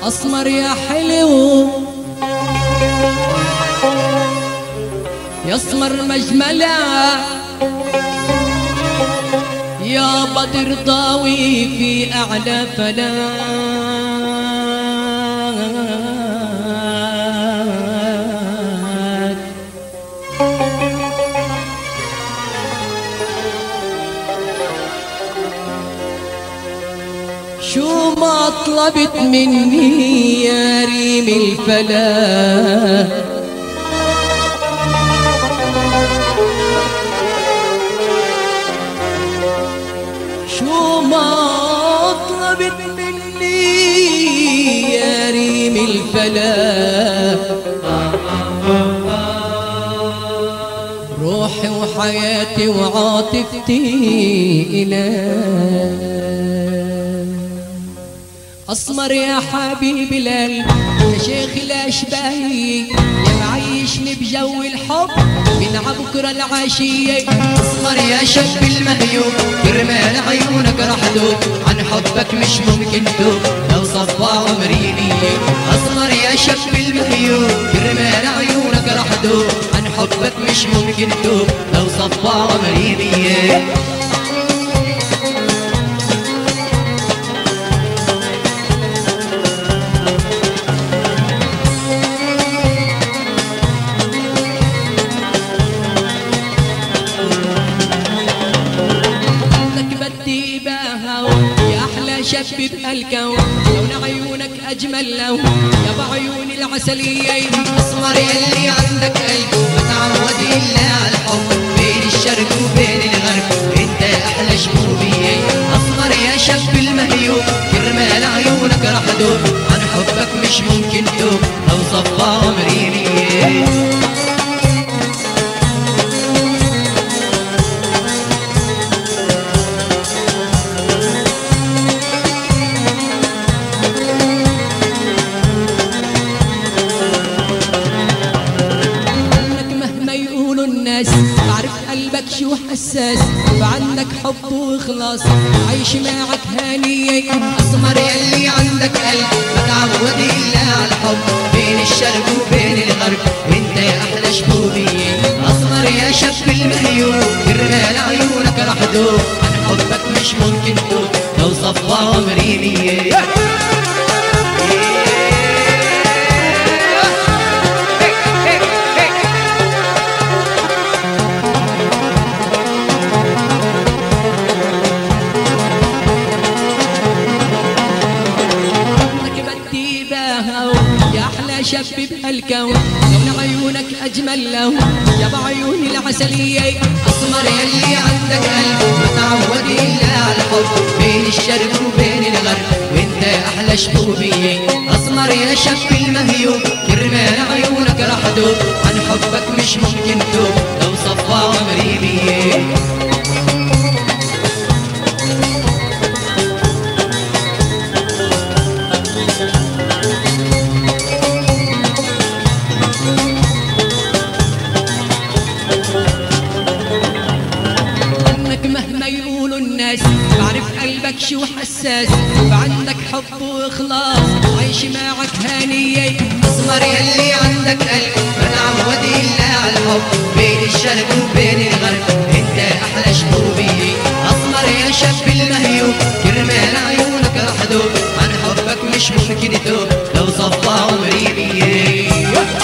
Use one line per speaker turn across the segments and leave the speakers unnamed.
اسمر يا حلو يا اسمر مجملة يا بدر ضاوي في اعلى فلاك شو ما طلبت مني يا ريم الفلا شو ما طلبت مني يا ريم الفلا روحي وحياتي وعاطفتي إليك أسمر يا حبيبي القلب يا شيخ الأشباهي يا معيشني بجو الحب من عبكرة العشية
اسمر يا شاب المهيوب كرمال عيونك راح دوب عن حبك مش ممكن دوب لو صفى عمري ليك اسمر يا شاب المهيوب كرمال عيونك راح دوب عن حبك مش ممكن دوب لو صفى عمري ليك
لك بدي بهو يا أحلى شاب بهالكون لون عيونك أجمل لون يا بعيون العسلية
اسمر يلي عندك قلب متعود الا على الحب بين الشرق وبين الغرب انت احلى شبوبية اسمر يا شاب المهيوب كرمال عيونك راح دوب عن حبك مش ممكن دوب لو صفى عمري ليك
عنك مهما يقولوا الناس بعرف قلبك شو حساس فعندك حب وإخلاص عايش معك هانية
اسمر يلي عندك قلب متعود الا على الحب بين الشرق وبين الغرب انت يا احلى شبوبية اسمر يا شاب المهيوب كرمال عيونك راح دوب عن حبك مش ممكن دوب لو صفى عمري ليك
عنك بدي بهو يا أحلى شاب بهالكون لون عيونك أجمل لون يا بعيون العسلية
اسمر يلي عندك قلب متعود الا على الحب بين الشرق وبين الغرب وانت احلى شبوبية اسمر يا شاب المهيوب كرمال عيونك راح دوب عن حبك مش ممكن دوب لو صفى عمري بيك
عنك مهما يقولوا الناس بعرف قلبك شو حساس فعندك حب وإخلاص عايش معك هانية
اسمر يلي عندك قلب متعود الا على الحب بين الشرق وبين الغرب انت احلى شبوبية اسمر يا شاب المهيوب كرمال عيونك راح دوب عن حبك مش ممكن دوب لو صفى عمري بيك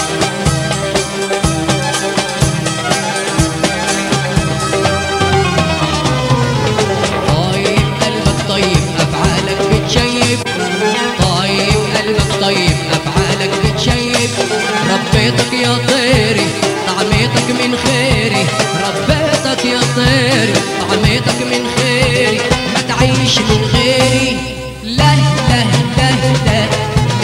طيب قلبك طيب أفعالك بتشيب طيب قلبك طيب أفعالك بتشيب ربيتك يا طيري طعميتك من خيري ربيتك يا طيري طعميتك من خيري ما تعيش من غيري لا لا لا لا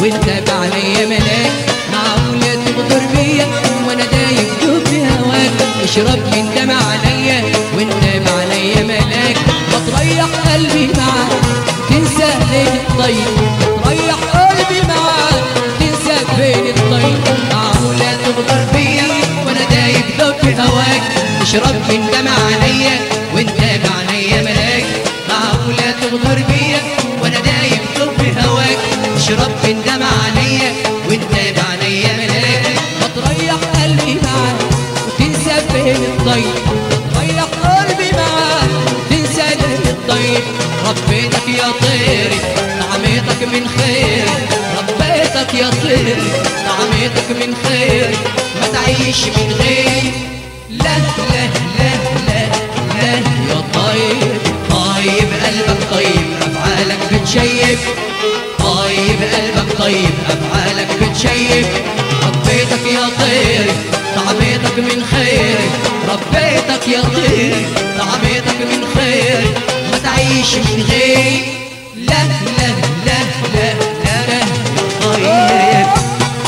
وانت بعليا ملاك معقولة تغدر بيا وانا دايب دوب في هواك اشرب من دمع عليا وانت بعليا ملاك بتريح قلبي معاك تنسى ليل الطيب بتريح قلبي معاك تنسى بين الطيب معقولة تغدر بيا وانا دايب دوب في هواك اشرب من دمع عليا وانت بعليا ملاك معقولة تغدر بيا وانا دايب دوب في هواك اشرب من دمع عليا وانت بعليا ملاك بتريح قلبي معاك وتنسى بين الطيب بتريح قلبي معاك وتنسى ليل الطيب ربيتك يا طيري طعميتك من خيري ربيتك يا طيري طعميتك من خيري ما تعيش من غيري لا لا لا لا لا يا طيب طيب قلبك طيب افعالك بتشيب طيب قلبك طيب افعالك بتشيب ربيتك يا طيري طعميتك من خيري ربيتك يا طيري طعميتك من خيري ما تعيش من غيري لا لا لا لا لا لا يا طيب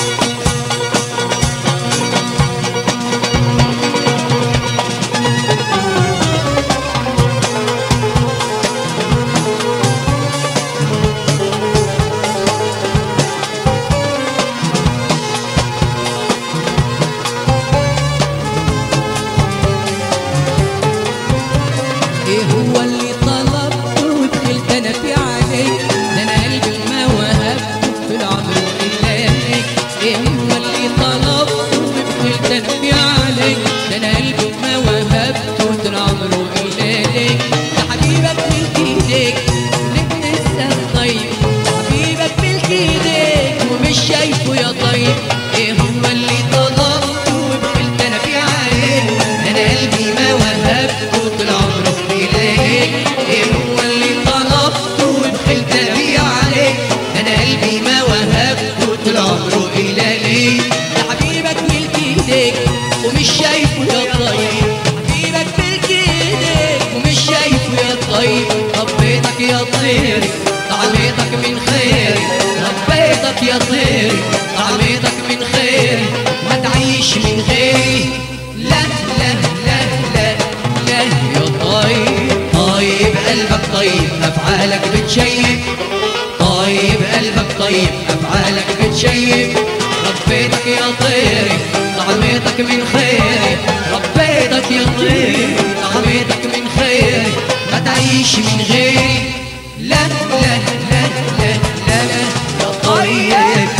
ايه هو اللي طلبته ودخلت انا في عليك ده انا قلبي ما وهبته في العمر الا ليك ايه هو اللي طلبته ودخلت انا في عليك ده انا قلبي ما وهبته في العمر الا ليك ده حبيبك ملك ايديك لك لسه طيب حبيبك ملك ايديك ومش شايفه يا طيب ايه هو اللي طلبته ودخلت انا في عليك ده انا قلبي ما وهبته طول عمره إليك إيه هو اللي طلبته ودخلت بيه عليك أنا قلبي ما وهبته طول عمره إليك ده حبيبك ملك إيديك ومش شايفه يا طيب حبيبك ملك إيديك ومش شايفه يا طيب ربيتك يا طيري طعميتك من خيري ربيتك يا طيري طعميتك من خيري ما تعيش من غيري لا لا لا لا لا يا طيب طيب قلبك طيب افعالك بتشيب طيب قلبك طيب افعالك بتشيب ربيتك يا طيري طعميتك من خيري ربيتك يا طيري طعميتك من خيري ما تعيش من غيري لا لا لا لا لا, لا يا طيب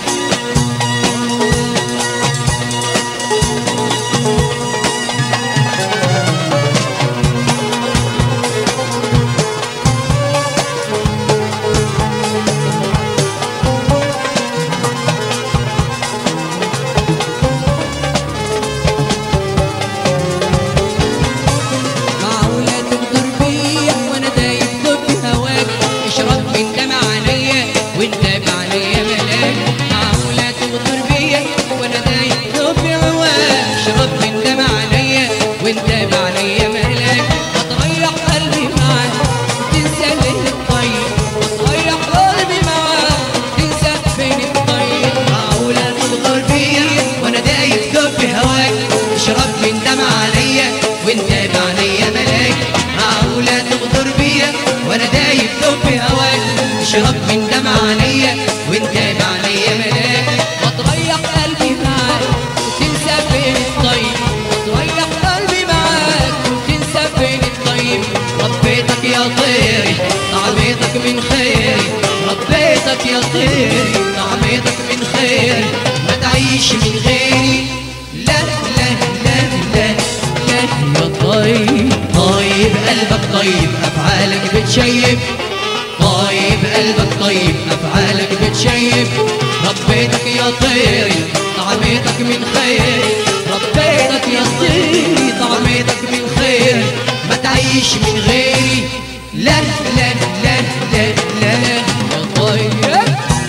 معقولة تغدر بيا وانا دايب دوب هواك اشرب من دمع عليا وانت بعليا ملاك معقولة تغدر بيا وانا دايب دوب هواك اشرب من دمع عليا وانت بعليا ملاك بتريح قلبي معاك وتنسى ليل الطيب بتريح قلبي معاك تنسى فين الطيب معقولة تغدر بيا وانا دايب دوب هواك اشرب من دمع عليا وانت بعليا ملاك معقولة تغدر بيا وانا دايب دوب هواك اشرب من دمع عليا وانت بعليا ملاك بتريح قلبي معاك وتنسى فين الطيب بتريح قلبي معاك وتنسى فين الطيب ربيتك يا طيري طعميتك من خيري ربيتك يا طيري طعميتك من خيري ما تعيش من غيري لا لا لا لا لا يا طيب طيب قلبك طيب افعالك بتشيب طيب قلبك طيب افعالك بتشيب ربيتك يا طيري طعميتك من خيري ربيتك يا طيري طعميتك من خيري ما تعيش من غيري لا لا لا لا لا, لا يا طيب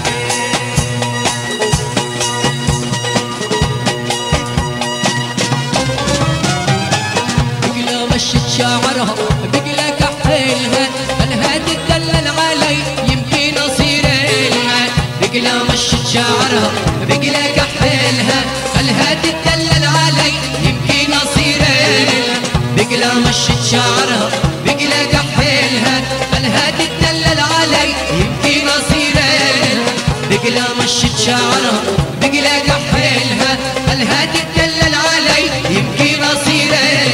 بقلة مشت شعرها بقلة كحلها الها تدلل علي يمكن اصير لها بقلة مشت
شعرها بقلا كحيلها خلها تتدلل علي يمكن اصير بقلا مشت شعرها بقلا كحيلها خلها تتدلل علي يمكن اصير بقلا مشت شعرها بقلا كحيلها خلها تتدلل علي يمكن اصير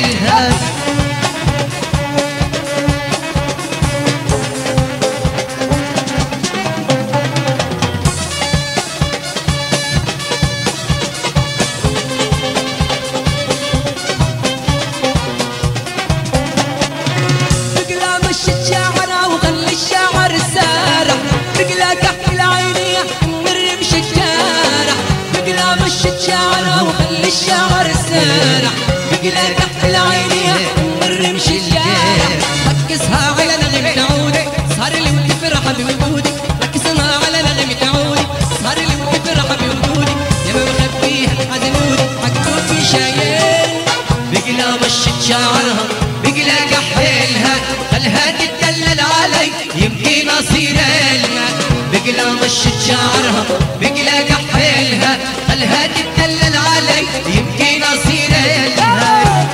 بقلا مشت شعرها وخلي الشعر سارح بقلا كحل عيني من رمش الجارح بقلا مشت شعرها وخلي الشعر سارح بقلا كحل عيني من رمش الجارح ركزها على نغمة عودك صار لي ودي فرحة بوجودك ركزها على نغمة عودك صار لي ودي فرحة بوجودك يا ما مخبيها حزنودك مكتوب في شايل
بقلا مشت شعرها بقلا كحيلها خلها تتدلل علي يمكن اصير لها بقلا مشت شعرها بقلا كحيلها خلها تتدلل علي يمكن اصير لها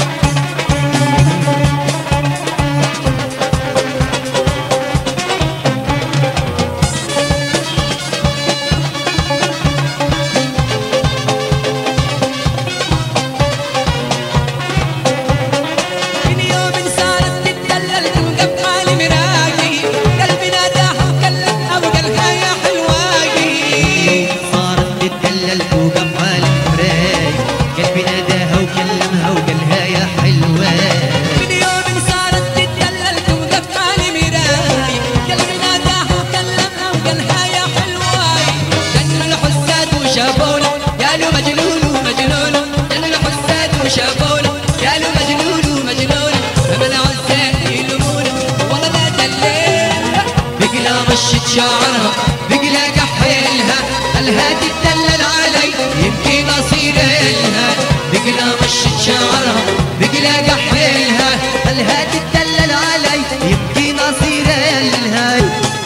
من يوم صارت تتدلل توقف حالي مراقي قلبي ناداها وكلمها وقالها يا حلواقي
صارت تتدلل توقف على المراي قلبي ناداها وكلمها وقالها يا حلوة
من يوم صارت تتدلل توقف حالي مراقي قلبي ناداها وكلمها وقالها يا حلواقي جن الحساد وشافونا قالوا مجنون ومجنون جن الحساد وشافونا قالوا مجنون ومجنون فمنعوا الزين يلومونا والله لا دليل
بقلا مشت شعرها بقلا كحيلها خلها تتدلل علي يمكن اصير لها بقلا مشت شعرها بقلا كحيلها خلها تتدلل علي يمكن اصير لها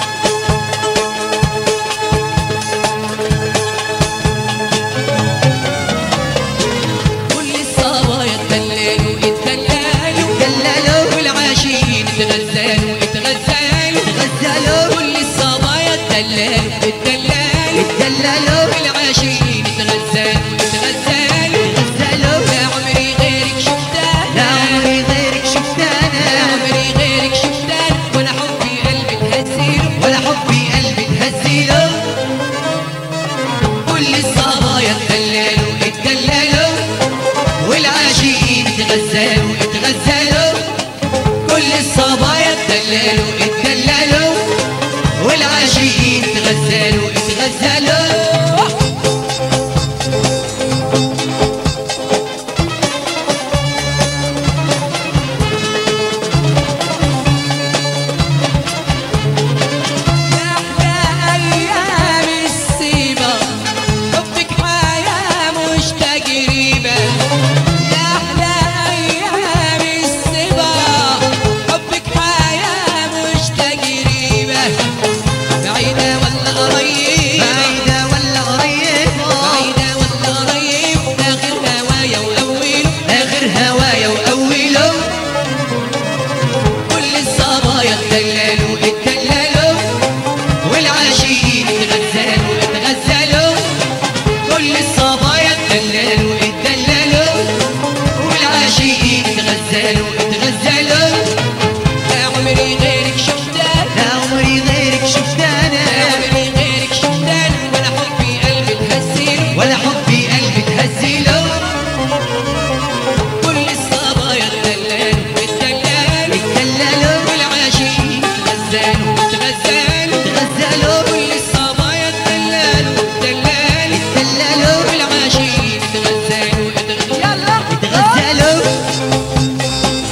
كل الصبايا اتدللوا اتدللوا
دللوا
والعاشقين اتغزلوا اتغزلوا
غزلوا
كل الصبايا اتدللوا اتدللوا
دللوا
والعاشقين اتغزلوا اتغزلوا
غزلوا
لا عمري غيرك شفتها
لا عمري غيرك
لا
شفتانا
عمري غيرك شفتها ولا حبي قلبي تهزيله
ولا حبي قلبي تهزيله كل الصبايا اتدللوا اتدللوا والعاشقين اتغزلوا اتغزلوا كل الصبايا اتدللوا اتدللوا والعاشقين اتغزلوا اتغزلوا
يا أحلى أيام السيبة حبك حياة مش تجريبة يا أحلى أيام السيبة حبك حياة مش تجريبة بعيدة ولا قريبة
بعيدة ولا قريبة
بعيدة ولا قريبة آخر هوايا وأوله
آخر هوايا وأوله كل الصبايا اتدللوا اتدللوا والعاشقين اتغزلوا اتغزلوا كل الصبايا اتدللوا اتدللوا والعاشقين اتغزلوا اتغزلوا
لا عمري غيرك شفتها
لا عمري غيرك
لا
شفتانا
عمري غيرك شفتها ولا حبي قلبي تهزيله
ولا حبي قلبي تهزيله
كل الصبايا اتدللوا اتدللوا
اتدللوا
والعاشقين اتغزلوا اتغزلوا
اتغزلوا
كل الصبايا اتدللوا اتدللوا
اتدللوا
والعاشقين اتغزلوا اتغزلوا يلا
اتغزلوا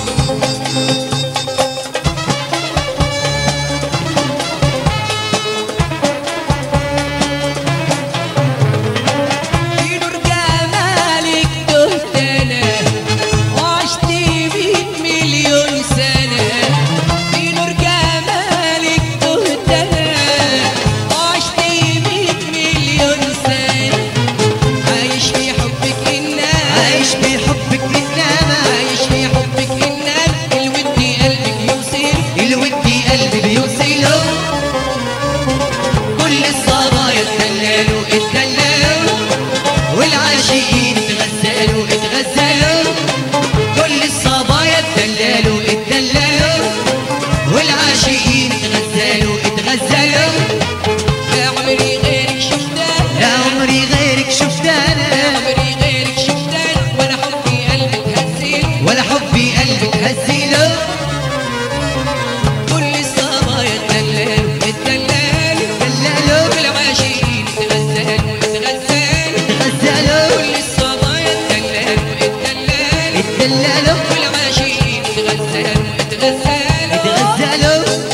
اتغزلوا اتغزلوا
اتغزلوا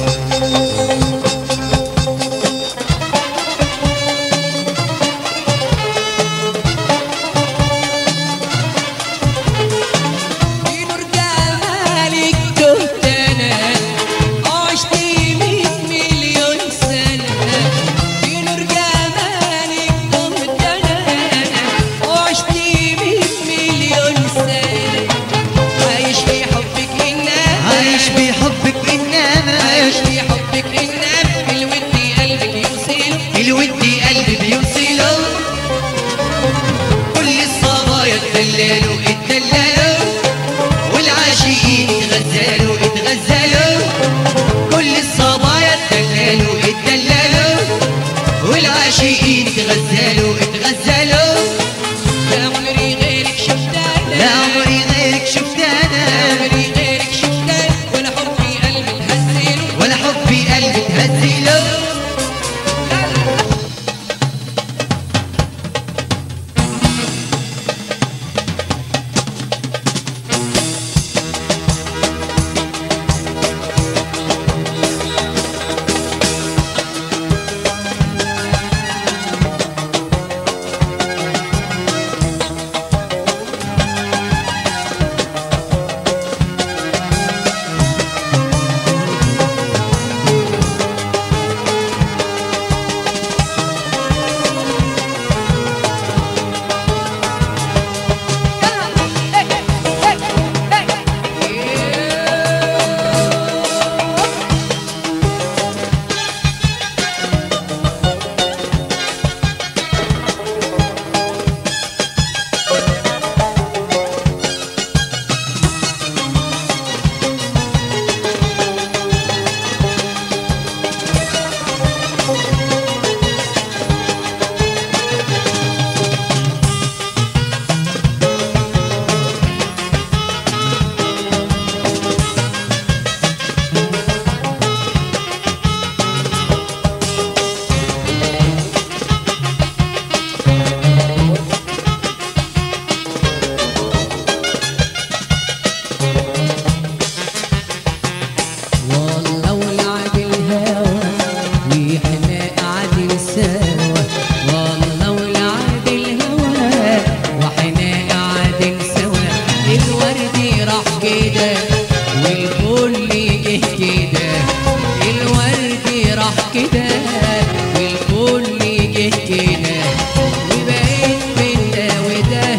في نور جمالك تهت انا عشت مية مليون سنة في نور جمالك تهت انا عشت مية مليون سنة عايش في حبك انما
عايش بحبك انما
عايش في حبك انما في الود قلبك يوصل
الودي قلبي بيوصله كل الصبايا اتدللوا اتدللوا والعاشقين اتغزلوا اتغزلوا كل الصبايا اتدللوا اتدللوا والعاشقين اتغزلوا اتغزلوا
لا عمري غيرك شفت انا
لا عمري غيرك شفت
لا
انا
عمري غيرك شفت انا ولا حبي قلبي تهزله
ولا حبي قلبي تهزله
والله ولعب الهوى واحنا قاعدين سوا والله ولعب الهوى واحنا قاعدين سوا الورد راح كده والكل جه كده الورد راح كده والكل جه كده وبقيت من ده وده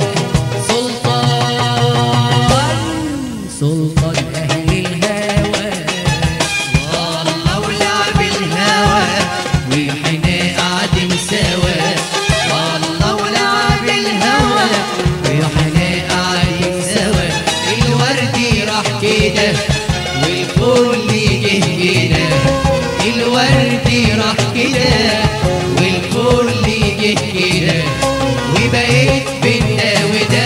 سلطان سلطان اهل الهوى
والله ولعب الهوى واحنا قاعدين سوا والله ولعب الهوى واحنا قاعدين سوا الورد راح كده والكل جه كده الورد راح كده والكل جه كده وبقيت بين ده وده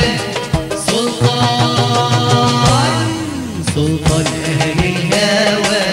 سلطان سلطان اهل الهوى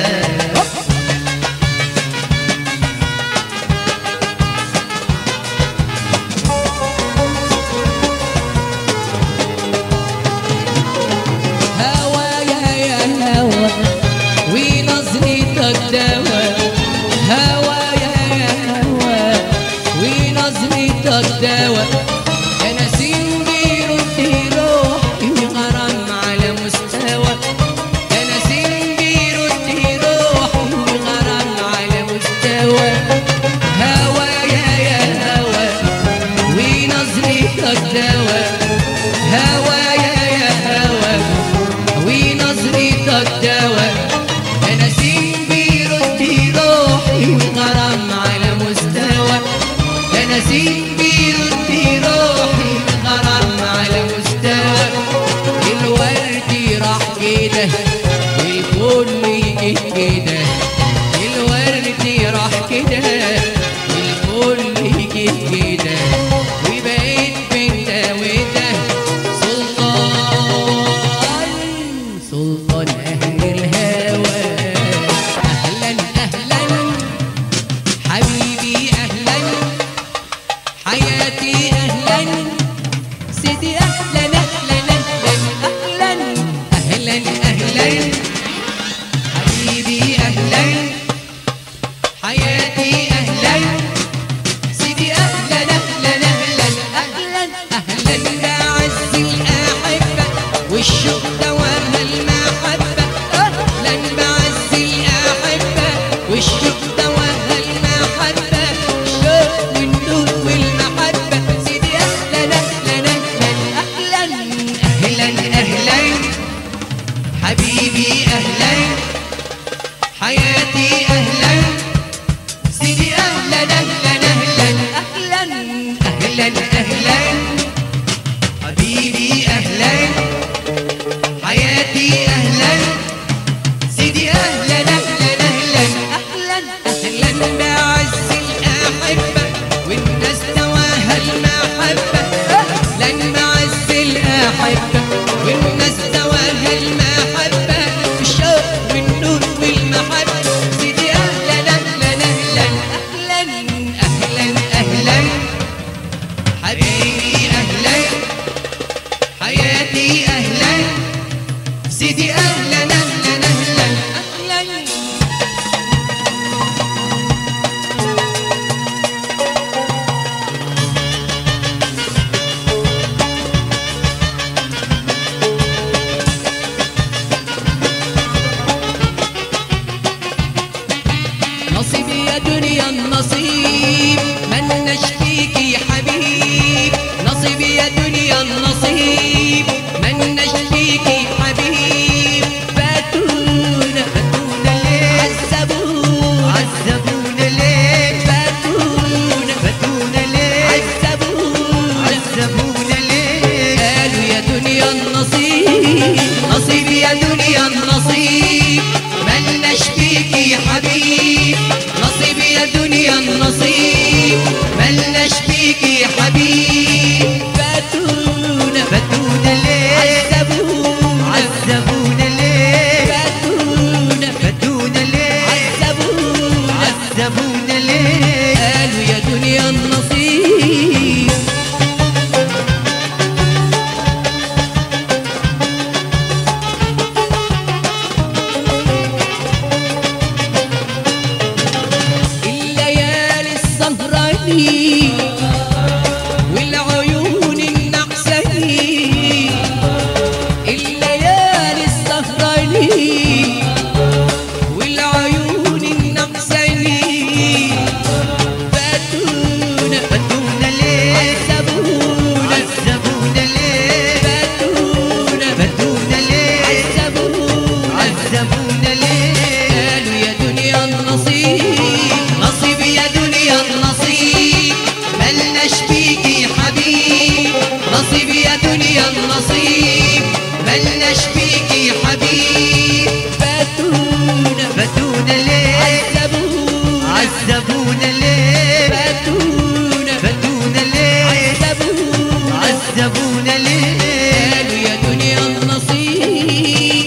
هوايا يا هوا ونظرتك دوا هوايا يا هوا ونظرتك دوا يا نسيم بيرد روحي وغرام على مستوى يا نسيم بيرد روحي وغرام على مستوى هوايا يا هوا ونظرتك دوا هوايا يا هوا ونظرتك دوا يا نسيم بيرد روحي والغرام على مستوى يا نسيم بيرد روحي والغرام على مستوى الورد راح كده والكل يجي كده الورد راح كده والكل يجي كده وبقيت بين ده وده سلطان سلطان أهل الهوى أهلا أهلا حبيبي أهلا حياتي أهلا سيدي أهلا أهلا أهلا أهلا أهلا أهلا
أهلا حبيبي أهلا حياتي أهلا سيدي أهلا أهلا أهلا
أهلا أهلا أعز الأحبة والشوق دواها المحبة أهلا بعز الأحبة والشوق دواها المحبة الشوق والنور والمحبة سيدي أهلا أهلا أهلا أهلا
أهلا أهلا حبيبي أهلا حياتي أهلا سيدي أهلا أهلا أهلا
أهلا
أهلا أهلا حبيبي أهلا حياتي أهلا سيدي أهلا أهلا أهلا
أهلا أهلا بعز الأحبة والناس دواها المحبة أهلا بعز الأحبة والناس دواها المحبة الشوق والنور والمحبة سيدي أهلا أهلا أهلا أهلا
أهلا أهلا حبيبي أهلا حياتي أهلا سيدي أهلا أهلا أهلا
أهلا نصيب يا دنيا النصيب من نشفيك حبيب نصيب يا دنيا النصيب من نشفيك حبيب فاتونا فاتونا ليه عذبونا
عذبونا ليه
فاتونا
فتونا ليه
عذبونا
عذبونا ليه
قالوا يا دنيا النصيب
نصيب يا دنيا النصيب ملناش بيكي حبيب نصيب يا دنيا النصيب ملناش بيكي حبيب
فاتونا
فتونا ليه
عذبونا
عذبونا ليه
فاتونا
فتونا ليه
عذبونا
عذبونا ليه
قالوا يا دنيا النصيب الليالي السهراني والعيون النعساني الليالي السهراني والعيون النعساني فاتونا
فتونا ليه
عذبونا
عذبونا ليه
فاتونا
فتونا ليه
عذبونا
عذبونا ليه
قالوا يا دنيا النصيب
نصيب يا دنيا النصيب ملناش بيكي حبيب نصيب يا دنيا النصيب ملناش بيكي حبيب
فاتونا
فتونا ليه
عذبونا
عذبونا ليه
فاتونا
فتونا ليه
عذبونا
عذبونا ليه
قالوا يا دنيا النصيب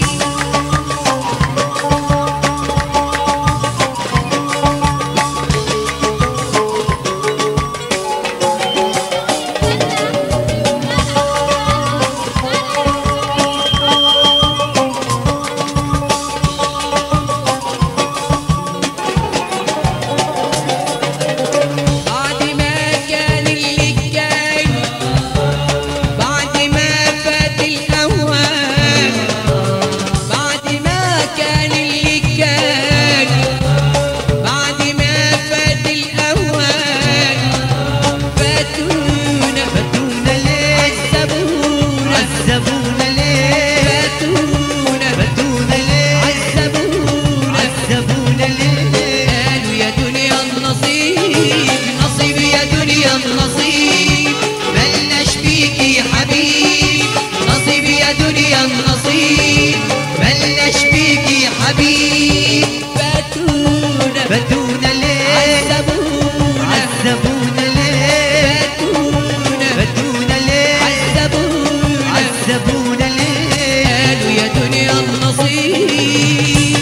بعد ما كان اللي كان بعد ما فات الأوان بعد ما كان اللي كان بعد ما فات الأوان فاتونا
فتونا ليه
عذبونا
عذبونا ليه
فاتونا
فتونا ليه
عذبونا
عذبونا ليه
قالوا يا دنيا النصيب
نصيب يا دنيا النصيب ملناش بيكي حبيب نصيب يا دنيا النصيب ملناش بيكي حبيب
فاتونا
فتونا ليه
عذبونا
عذبونا ليه
فاتونا
فتونا ليه
عذبونا
عذبونا ليه
قالوا يا دنيا النصيب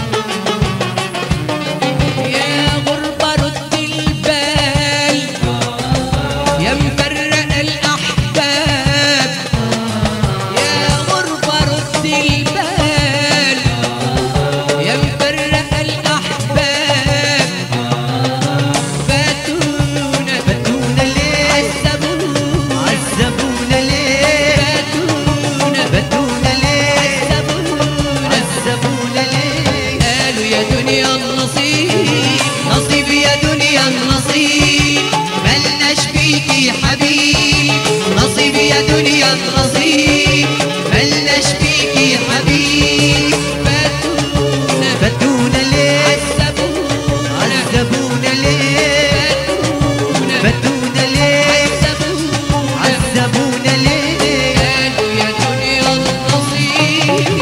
يا غربة رد البال
يا دنيا النصيب ملناش فيكي حبيب
فاتونا
فاتونا ليه
عذبونا
عذبونا ليه فاتونا ليه
عذبونا
عذبونا ليه
قالوا يا دنيا النصيب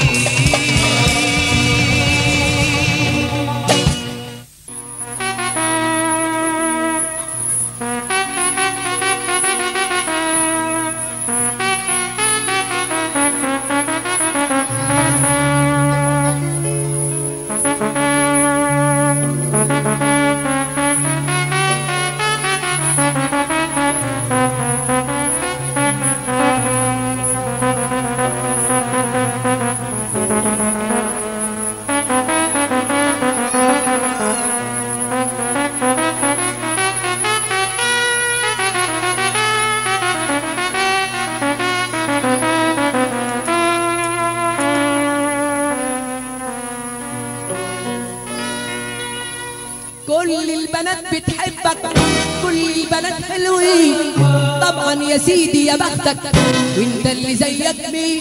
كل البنات بتحبك كل البنات حلوين طبعا يا سيدي يا بختك وانت اللي زيك مين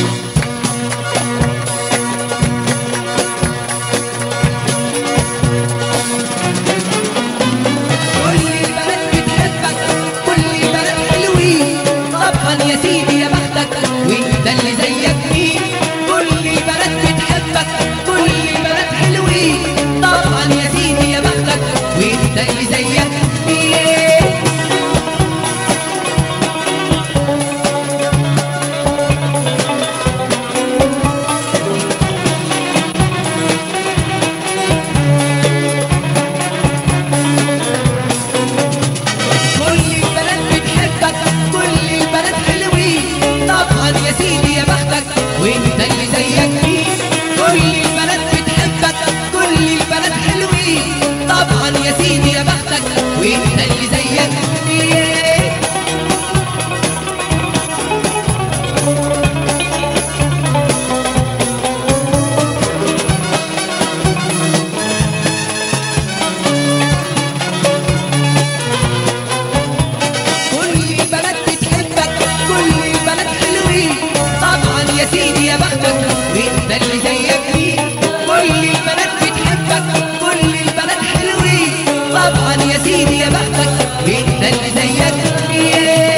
كل البنات بتحبك كل البنات حلوين طبعا يا سيدي يا بختك وانت اللي زيك مين كل البنات بتحبك كل البنات حلوين طبعا يا سيدي يا بختك وانت اللي زيك مين كل البنات بتحبك كل البنات حلوين طبعا يا سيدي يا بختك وانت اللي زيك مين كل البنات بتحبك كل البنات حلوين طبعا يا سيدي يا بختك وانت اللي زيك مين كل البنات بتحبك كل البنات حلوين طبعا يا سيدي يا بختك وانت اللي زيك مين كل البنات بتحبك كل البنات حلوين طبعا يا سيدي يا بختك وانت اللي زيك مين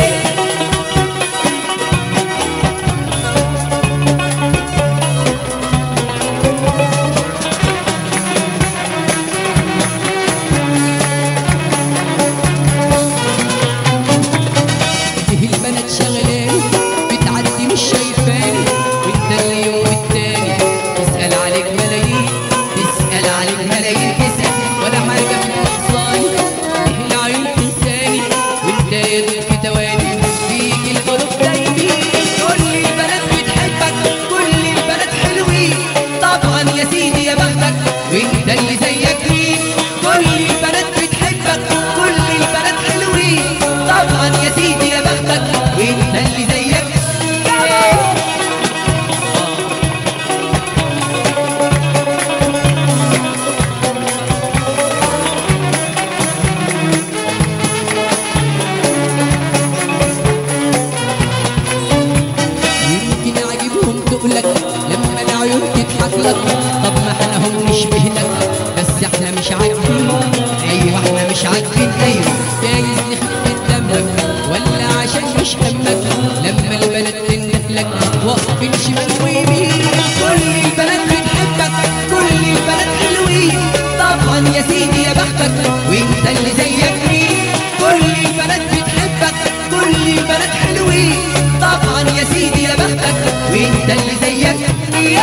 فيه البنات شغلاني بتعدي مش شايفاني وانت اليوم التاني تسأل عليك ملايين تسأل عليك ملايين تسأل ولا حاجة في نقصاني فيه العيون تنساني وانت يا دوب في تواني فيك القلوب دايمين كل البنات بتحبك كل البنات حلوين طبعا يا سيدي يا بختك وانت اللي زيك مين كل البنات بتحبك كل البنات حلوين طبعا يا سيدي يا بختك وانت اللي زيك مين يمكن اعجبهم تقولك لما العيون تضحك لك طب ما احنا هم نشبه لك بس احنا مش عاجبين ايوه احنا مش عاجبين ايوه جايز نخفف دمك ولا عشان مش همك لما البنات تنده لك واقفين شمال ويمين كل البنات بتحبك كل البنات حلوين طبعا يا سيدي يا بختك وانت اللي زيك مين كل البنات بتحبك كل البنات حلوين طبعا يا سيدي يا بختك وانت اللي زيك مين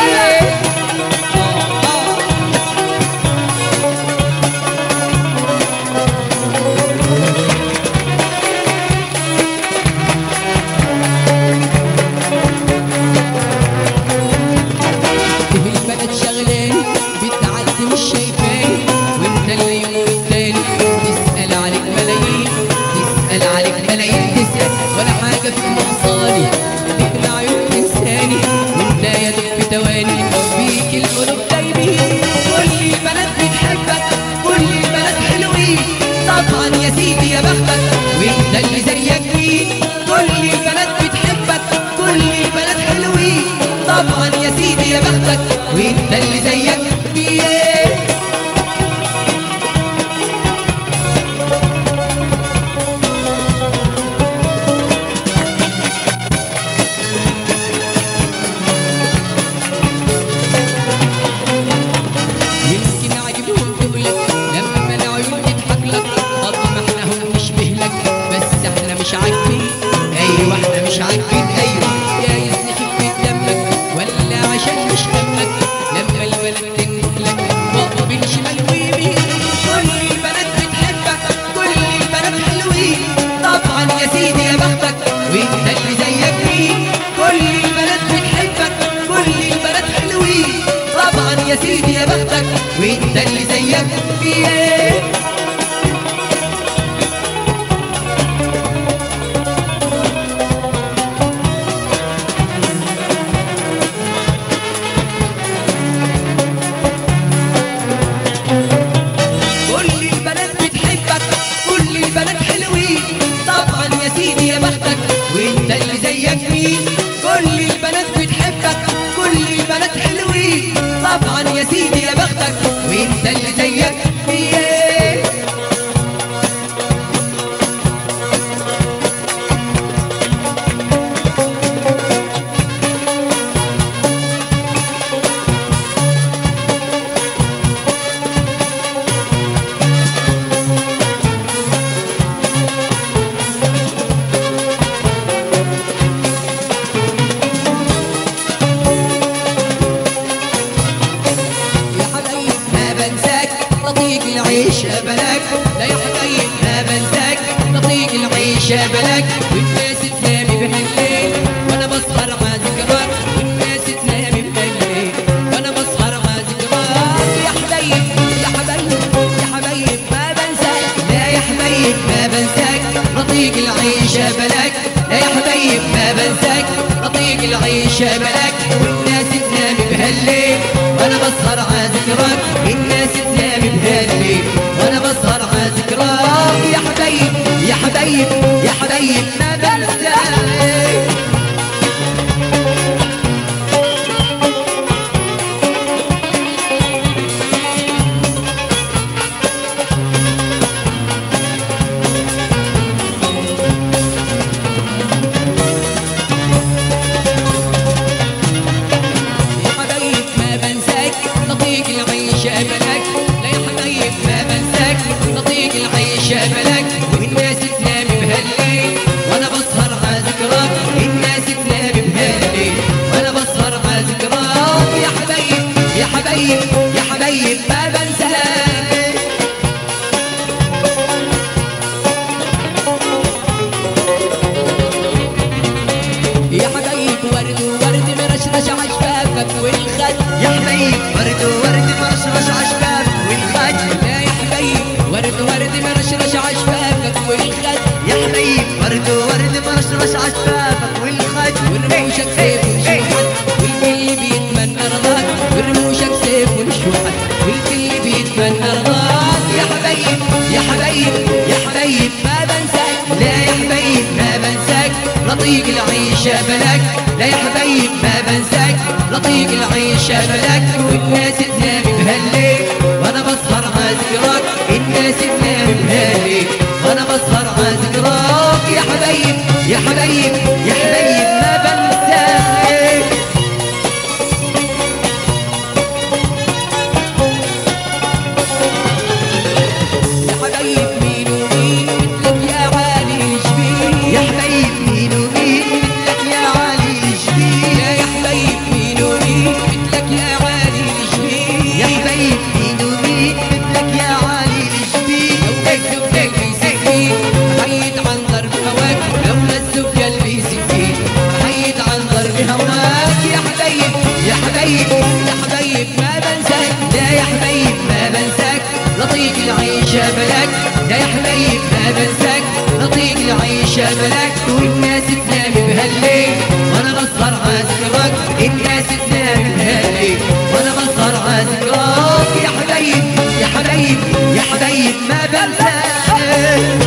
فيه البنات شغلاني بتعدي مش شايفاني وانت اليوم والتاني تسأل عليك ملايين تسأل عليك ملايين تسأل ولا حاجة في نقصاني ليك العيون تنساني وانت يا دوب في تواني فيك القلوب دايبين كل البنات بتحبك كل البنات حلوين طبعا يا سيدي يا بختك وانت اللي زيك مين كل البنات
زيك فيه كل البنات بتحبك كل البنات حلوين طبعا يا سيدي يا بختك وانت اللي زيك مين كل البنات بتحبك كل البنات حلوين طبعا يا سيدي يا بختك وانت اللي زيك مين يا حبايب ما بنساك نطيق العيش يا بلاك لا يا حبايب ما بنساك نطيق العيش يا بلاك والناس تنامي بهالليل وانا بسهر مع ذكراك والناس تنامي بهالليل وانا بسهر مع ذكراك يا حبايب يا حبايب يا حبايب ما بنساك لا يا حبايب ما بنساك نطيق العيش يا بلاك لا يا حبايب ما بنساك نطيق العيش يا بلاك والناس تنامي بهالليل وانا بسهر على ذكراك الناس تنامي بهالليل وانا بسهر على ذكراك يا حبايب يا حبايب يا حبايب ما بنساك يا حبايب ما بنساك نطيق العيش يا بلاك لا يا حبايب ما بنساك نطيق العيش يا بلاك والناس تنامي بهالليل وانا بسهر على ذكراك الناس تنامي بهالليل وانا بسهر على ذكراك يا حبايب يا حبايب يا حبايب ما بنساك يا حبايب ورد ورد مرشرش عشبابك والخد يا حبايب ورد ورد مرشرش عشبابك والخد لا يا حبايب ورد ورد مرشرش عشبابك والخد يا حبايب ورد ورد مرشرش عشبابك والخد ورموشك سيف ونشوحك والكل بيتمنى رضاك ورموشك سيف ونشوحك والكل بيتمنى رضاك يا حبايب يا حبايب يا حبايب ما بنساك لا يا حبايب ما بنساك لطيق العيش يا بلاك لا يا حبايب ما بنساك لطيق العيش يا بلاك والناس تنامي بهالليل وانا بسهر على ذكراك الناس تنامي بهالليل وانا بسهر على ذكراك يا حبايب يا حبايب يا حبايب ما بنساك يا حبايب مين ومين مثلك يا عالي الجبين يا حبايب مين ومين مثلك يا عالي الجبين يا حبايب مين ومين مثلك يا عالي الجبين يا حبايب مين ومين مثلك يا عالي الجبين لولا الزفية اللي يسفين حيد عن ضرب هواك لولا الزفية اللي يسفين حيد عن ضرب هواك يا حبايب يا حبايب يا حبايب ما بنساك لا يا حبايب ما بنساك لطيق العيش يا بلاك لا يا حبايب ما بنساك لطيق العيش يا بلاك والناس تنامي بهالليل وانا بسهر على ذكراك الناس تنامي بهالليل وانا بسهر على ذكراك يا حبايب يا حبايب يا حبايب ما بنساك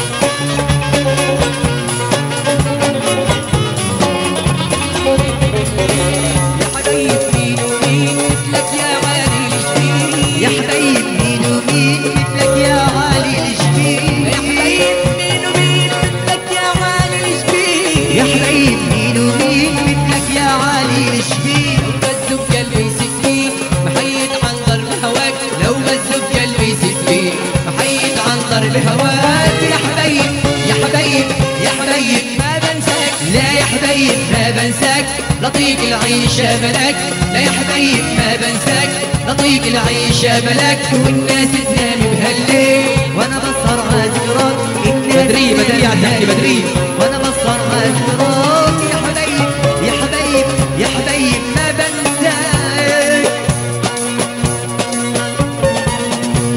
يا حبايب مين ومين مثلك يا عالي الجبين يا حبايب مين ومين مثلك يا عالي الجبين يا حبايب مين ومين مثلك يا عالي الجبين يا حبايب مين ومين مثلك يا عالي الجبين لو بزف قلبي سكين محيد عن ضرب هواك لو بزف قلبي سكين محيد عن ضرب هواك يا حبايب يا حبايب يا حبايب ما بنساك لا يا حبايب ما بنساك لطيق العيش يا ملاك لا يا حبايب ما بنساك لطيق العيش يا ملاك والناس تنامي بهالليل وانا بسهر على ذكراك بدري بدري على الدهلي بدري وانا بسهر على ذكراك يا حبايب يا حبايب يا حبايب ما بنساك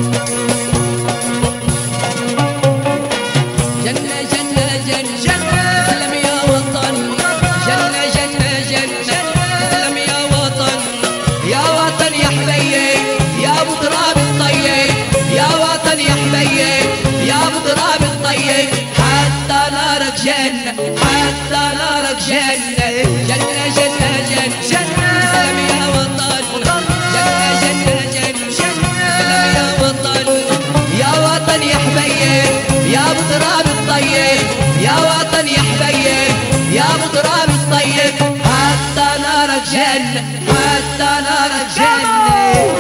حتى نارك جنة جنة جنة جنة جنة سلام يا وطن جنة جنة جنة سلام يا وطن يا وطن يا حبيب يا ابو تراب الطيب يا وطن يا حبيب يا ابو تراب الطيب حتى نارك جنة حتى نارك جنة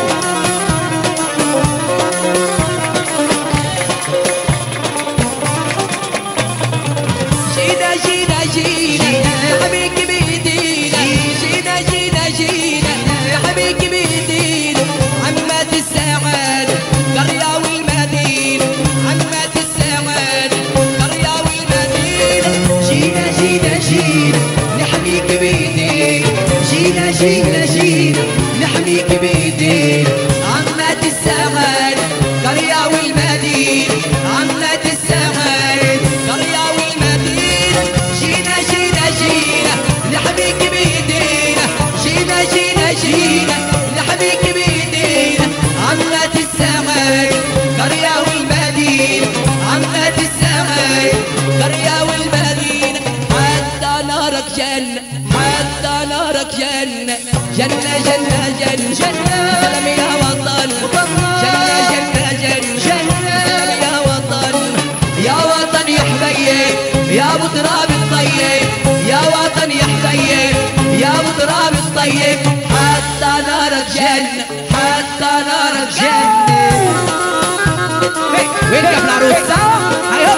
جينا جينا جينا يا حبيبي بيدينا جينا جينا جينا يا حبيبي بيدينا عمات السعادة قرية والمدينة عمات السعادة قرية والمدينة جينا جينا جينا نحميك بيدينا جينا جينا جينا نحميك بيدينا عمات السعادة قرية والمدينة عمات السعادة قرية والمدينة جينا جينا جينا نحميك بيدينا جينا جينا جينا نحميك بيدينا عمات السعادة قرية والمدينة عمات السعادة قرية والمدينة حتى نارك جنة حتى نارك جنة جنة جنة جنة جنة سلام يا وطن جنة جنة جنة سلام يا وطن يا وطن يا حبيب يا ابو تراب الطيب يا وطن يا حبيب يا ابو تراب الطيب حتى نارك جنة حتى نارك جنة وين يا ابن عروس هيا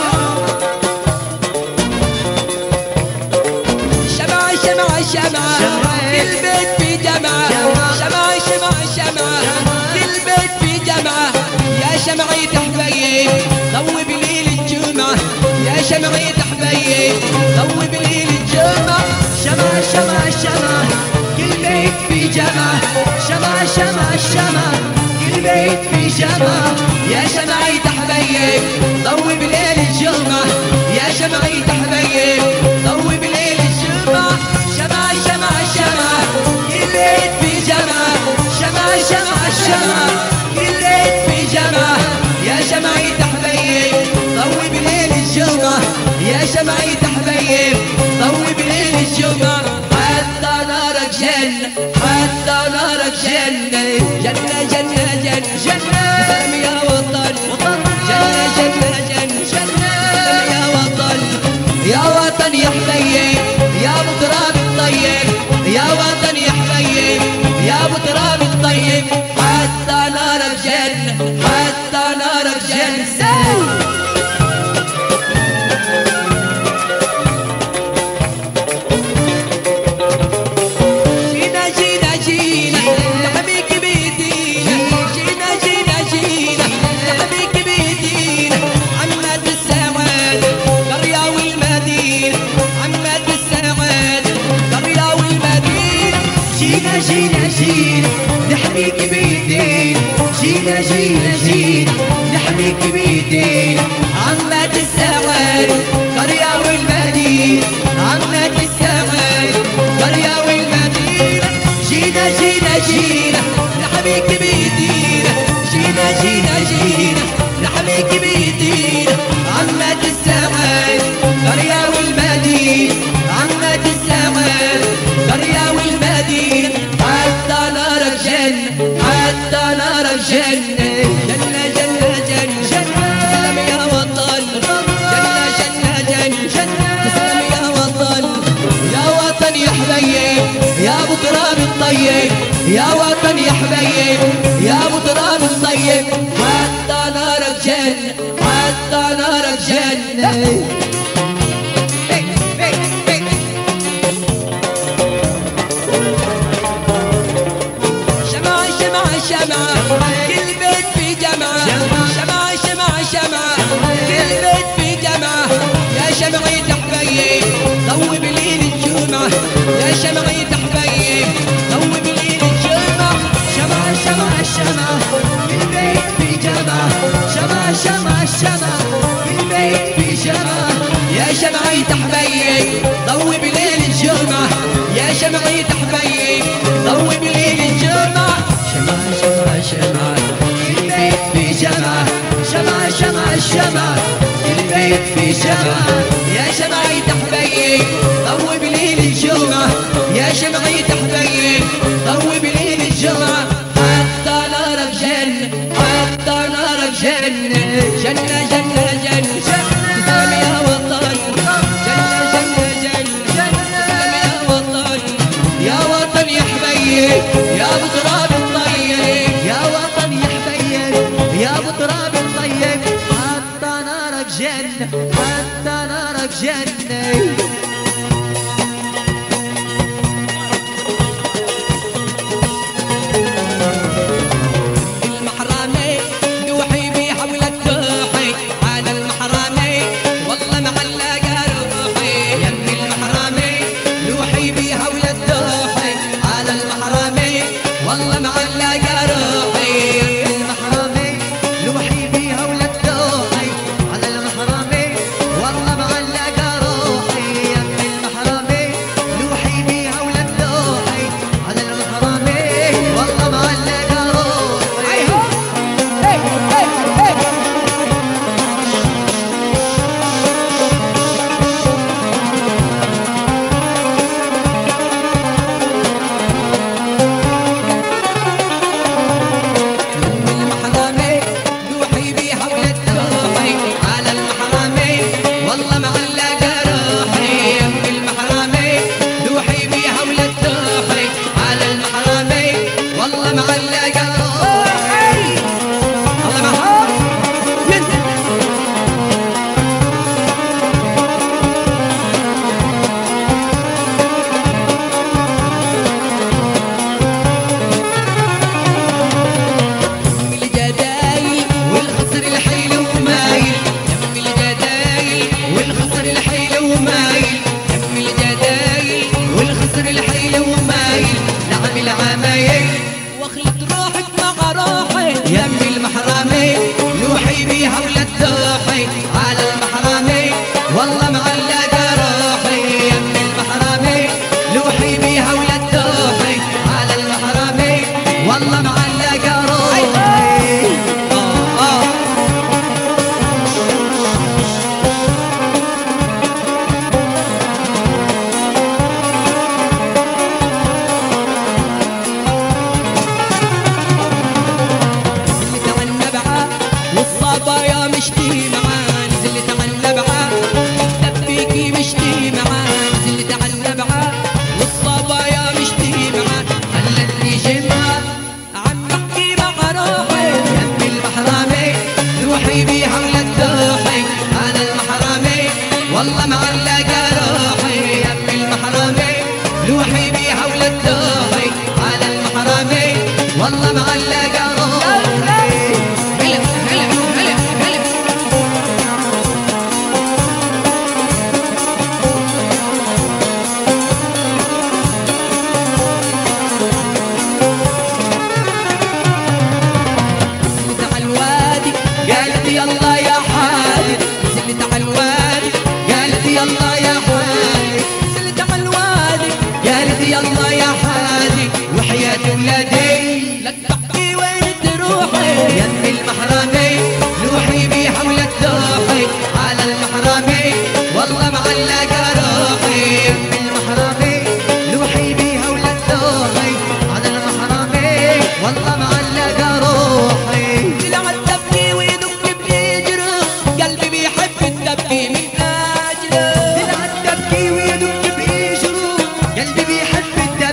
شمعة شمعة شمعة كل بيت في جمعة شمعة شمعة شمعة كل بيت في جمعة يا شمعة حبيب ضوي بليل الجمعة يا شمعة حبيب ضوي بليل الجمعة شمعة شمعة شمعة كل بيت في جمعة شمعة شمعة شمعة كل بيت في جمعة يا شمعة حبيب ضوي بليل الجمعة يا شمعة حبيب ضوي بليل الجمعة شمعة شمعة شمعة كل بيت في جمعة شمعة شمعة شمعة كل بيت في جمعة يا شمعة حبيب ضوي بليل الجمعة يا شمعة حبيب ضوي بليل الجمعة حتى نارك جنة حتى نارك جنة جنة جنة جنة جنة سلام يا وطن جنة جنة جنة جنة سلام يا وطن يا وطن يا حبيب يا ابو تراب الطيب يا وطن يا حبيب يا ابو تراب الطيب حتى نارك جنة حتى نارك جنة جينا جينا جينا نحميك بيدينا جينا جينا جينا نحميك بيدينا عمات السواد قرية والمدينة عمات السواد قرية والمدينة جينا جينا جينا نحميك بيدينا جينا جينا جينا نحميك بيدينا عمات السواد قرية والمدينة عمات السواد قرية والمدينة جينا جينا جينا نحميك بيدينا جينا جينا جينا نحميك بيدينا عمات السواد قرية والمدينة عمات السواد قرية والمدينة حتى نارك جنة حتى نارك جنة جنة جنة جنة جنة تسلم يا وطن جنة جنة جنة جنة تسلم يا وطن يا وطن يا حبيب يا ابو تراب الطيب يا وطن يا حبيب يا ابو تراب الطيب حتى نارك جنة حتى نارك جنة شمعة شمعة شمعة كل بيت في جمعة شمعة شمعة شمعة كل بيت في جمعة يا شمعة حبيب ضوي بليل الجمعة يا شمعة حبيب ضوي بليل الجمعة شمعة شمعة شمعة كل بيت في جمعة شمعة شمعة شمعة كل بيت في جمعة يا شمعة حبيب ضوي بليل الجمعة يا شمعة حبيب ضوي بليل الجمعة شمعة شمعة شمعة البيت في جمعة شمعة شمعة شمعة البيت في جمعة يا شمعة حبيب حتى نارك جنة
المحرمي دوحي بيها ولا تدوحي على المحرمي والله معلقة روحي
يم المحرمي لوحي بيها ولا تدوحي على المحرمي والله معلقة روحي يم المحرمي لوحي بيها ولا تدوحي على المحرمي والله معلقة روحي يم المحرمي لوحي بيها ولا تدوحي على المحرمي والله معلقة روحي المحرمي لوحي بيها ولا تدوحي على المحرمي والله معلقة روحي يم المحرمي لوحي بيها ولا تدوحي على المحرمي والله معلقة روحي الله محار ينزل
يم الجدايل
والخصر الحيل ومايل
يم الجدايل
والخصر الحيل ومايل
يم الجدايل
والخصر الحيل ومايل نعم العمايل
واخلط روحك مع روحي
يم المحرمي لوحي بيها ولا تدوحي على المحرمي والله معلقة روحي يم المحرمي لوحي بيها ولا تدوحي على المحرمي والله معلقة روحي آه آه
نزلت على النبعة والصبايا مشتي معاه نزلت على النبعة دبيكي مشتي معاه نزلت على النبعة والصبايا مشتي معاه
خلتني جمعة
عم بحكي مع روحي
يم المحرمي روحي بيها ولا تدوحي على المحرمي والله معلقة روحي يم المحرمي روحي بيها ولا تدوحي على المحرمي والله معلقة روحي
هلا هلا هلا هلا نزلت على الوادي
قالت يلا يا حالي
نزلت على الوادي
قالت يلا يا حالي
نزلت على الوادي
قالت يلا يا حالي وحياة ولادي
لا تحكي وين تروحي
يم المحرمي روحي بيها ولا تدوحي على المحرمي والله معلقة روحي يم المحرمي روحي بيها ولا تدوحي على المحرمي والله معلقة روحي
طلع الدبي ويدق بيجري قلبي بيحب الدبي من اجله
تلعب تبكي ويدق بإجره قلبي بيحب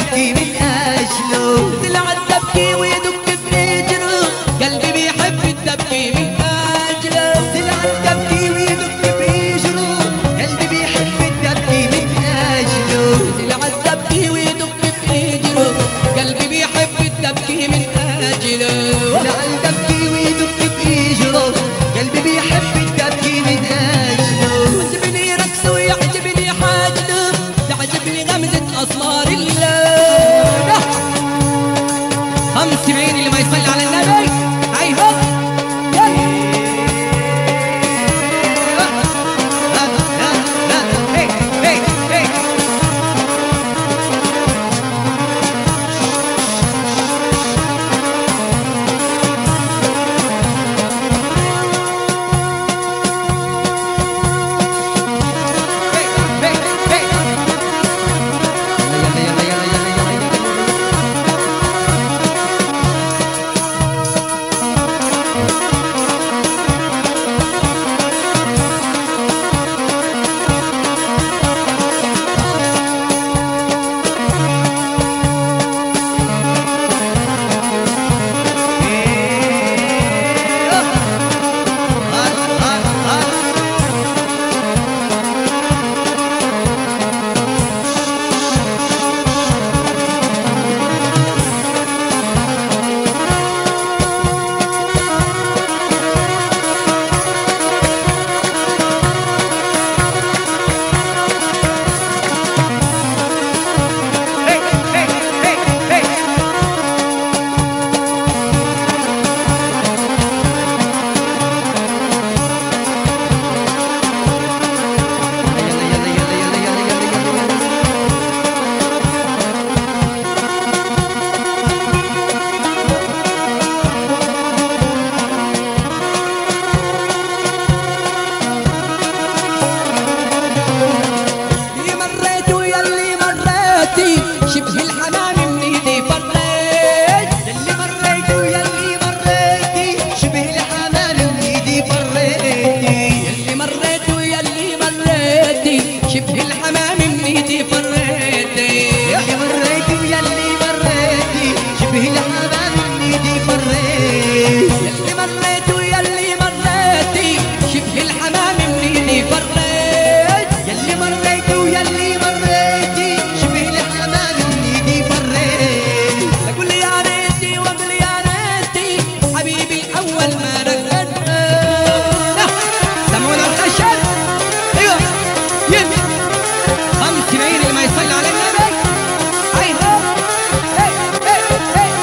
شبه الحمام من ايدي فريت
يلي مريت ويلي مريتي شبه الحمام من ايدي فريتي
يلي مريت ويلي مريتي شبه الحمام من ايدي فريتي
يلي مريت ويلي مريتي شبه الحمام من ايدي فريت
يلي مريت ويلي مريتي شبه الحمام من ايدي فريت
يلي مريت ويلي مريتي شبه الحمام من ايدي فريت
اقول يا ريتي واقول يا ريتي حبيبي الاول ما رقدت سمعونا الخشب ايوه يم خمس معين اللي ما يصلي على النبي هاي هو هي هي هي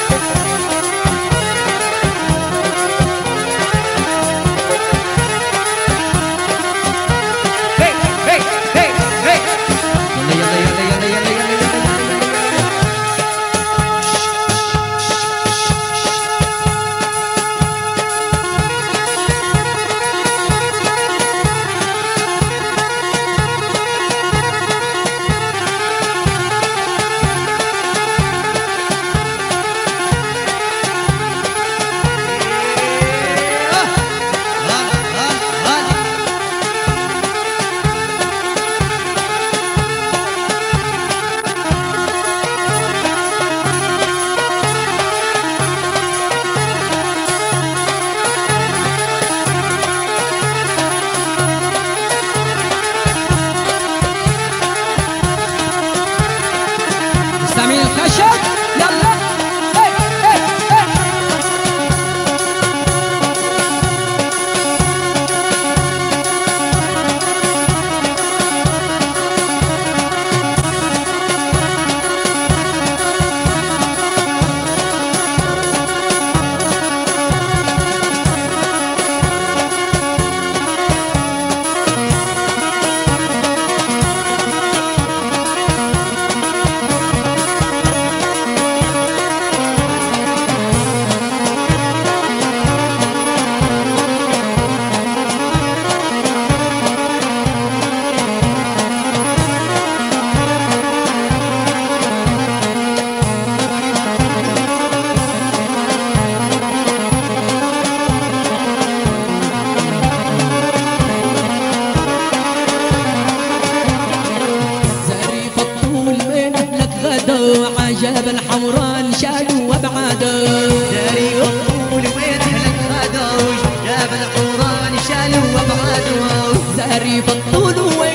هي هي هي هي
يلا يلا يلا يلا يلا يلا يلا
سامعين الخشب يلا هي هي هي زريف الطول من لك غدا عجب الحمران شالوا وابعدوا
داري وطول وين اهلك غدوش جاب القران شالوا وابعدوا
زريف الطول وين